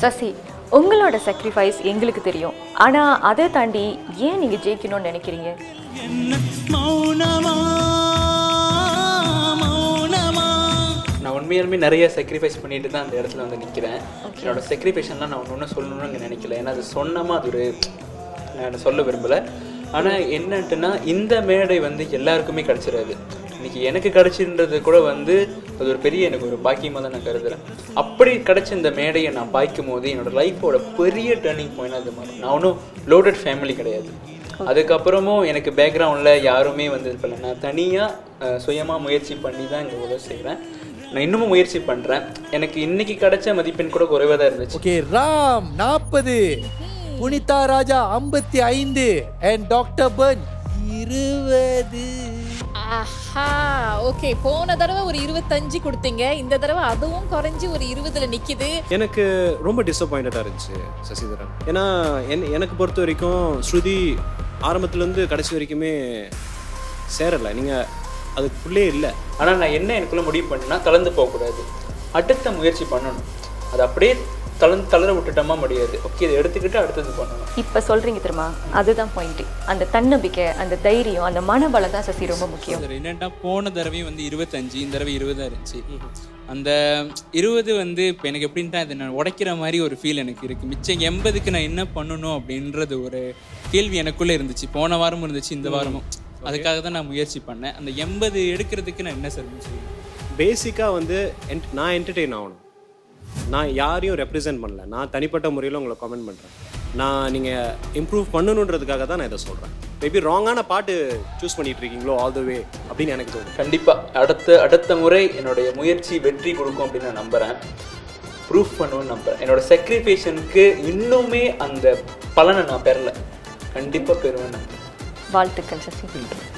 சசி உங்களோட sacrifice எங்களுக்கு தெரியும் ஆனா அதை தாண்டி ஏன் நீங்க ஜெயிக்கணும்னு நினைக்கிறீங்க என்ன மௌனமா மௌனமா நான் உண்மையாலுமே நிறைய sacrifice பண்ணிட்டு தான் அந்த இடத்துல வந்து நிற்கிறேன் என்னோட sacrificeலாம் நான் ஒன்று ஒன்றும் சொல்லணும்னு இங்க நினைக்கல ஏன்னா அது சொன்னமா அது ஒரு நான் சொல்ல விரும்பலை ஆனால் என்னன்ட்டுனா இந்த மேடை வந்து எல்லாருக்குமே கிடச்சிடாது இன்னைக்கு எனக்கு கிடச்சின்றது கூட வந்து அது ஒரு பெரிய எனக்கு ஒரு பாக்கியமாக தான் நான் கருதுறேன் அப்படி கிடச்ச இந்த மேடையை நான் பாய்க்கும் போது என்னோட லைஃபோட பெரிய டேர்னிங் பாயிண்ட் அது மாதிரி நான் ஒன்றும் லோடட் ஃபேமிலி கிடையாது அதுக்கப்புறமும் எனக்கு பேக்ரவுண்டில் யாருமே வந்து இது பண்ணல நான் தனியாக சுயமாக முயற்சி பண்ணி தான் இங்கே உதவி செய்கிறேன் நான் இன்னமும் முயற்சி பண்ணுறேன் எனக்கு இன்னைக்கு கிடைச்ச மதிப்பெண் கூட குறைவாக தான் இருந்துச்சு ஓகே ராம் நாற்பது புனிதா ராஜா ஐம்பத்தி ஐந்து அண்ட் டாக்டர் பர்ன் இருபது ஆஹா ஓகே போன தடவை ஒரு இருபத்தஞ்சு கொடுத்தீங்க இந்த தடவை அதுவும் குறைஞ்சு ஒரு இருபதுல நிக்குது எனக்கு ரொம்ப டிசப்பாயிண்டடாக இருந்துச்சு சசிதரன் ஏன்னா என் எனக்கு பொறுத்த வரைக்கும் ஸ்ருதி ஆரம்பத்துலேருந்து கடைசி வரைக்குமே சேரலை நீங்கள் அதுக்குள்ளே இல்லை ஆனால் நான் என்ன எனக்குள்ள முடிவு பண்ணேன்னா கலந்து போகக்கூடாது அடுத்த முயற்சி பண்ணணும் அது அப்படியே தளர்ந்து தளர விட்டுட்டோமா முடியாது ஓகே இதை எடுத்துக்கிட்டு அடுத்தது பண்ணணும் இப்ப சொல்றீங்க தெரியுமா அதுதான் பாயிண்ட் அந்த தன்னம்பிக்கை அந்த தைரியம் அந்த மனபலம் தான் சசி ரொம்ப முக்கியம் சார் என்னன்னா போன தடவையும் வந்து இருபத்தஞ்சு இந்த தடவை இருபதா இருந்துச்சு அந்த இருபது வந்து இப்போ எனக்கு எப்படின்ட்டா அதை நான் உடைக்கிற மாதிரி ஒரு ஃபீல் எனக்கு இருக்கு மிச்சம் எண்பதுக்கு நான் என்ன பண்ணணும் அப்படின்றது ஒரு கேள்வி எனக்குள்ள இருந்துச்சு போன வாரமும் இருந்துச்சு இந்த வாரமும் அதுக்காக தான் நான் முயற்சி பண்ணேன் அந்த எண்பது எடுக்கிறதுக்கு நான் என்ன சார் செய்யணும் பேசிக்காக வந்து என்ட் நான் என்டர்டெயின் ஆகணும் நான் யாரையும் ரெப்ரசென்ட் பண்ணல நான் தனிப்பட்ட முறையில் உங்களை கமெண்ட் பண்ணுறேன் நான் நீங்கள் இம்ப்ரூவ் பண்ணணுன்றதுக்காக தான் நான் இதை சொல்கிறேன் மேபி ராங்கான பாட்டு சூஸ் பண்ணிட்டு இருக்கீங்களோ ஆல் த வே அப்படின்னு எனக்கு தோணுது கண்டிப்பாக அடுத்த அடுத்த முறை என்னுடைய முயற்சி வெற்றி கொடுக்கும் அப்படின்னு நான் நம்புகிறேன் ப்ரூஃப் பண்ணுவேன்னு நம்புகிறேன் என்னோட செக்ரிஃபேஷனுக்கு இன்னுமே அந்த பலனை நான் பெறல கண்டிப்பாக பெறுவேன் நம்புறேன் வாழ்த்துக்கள் சசி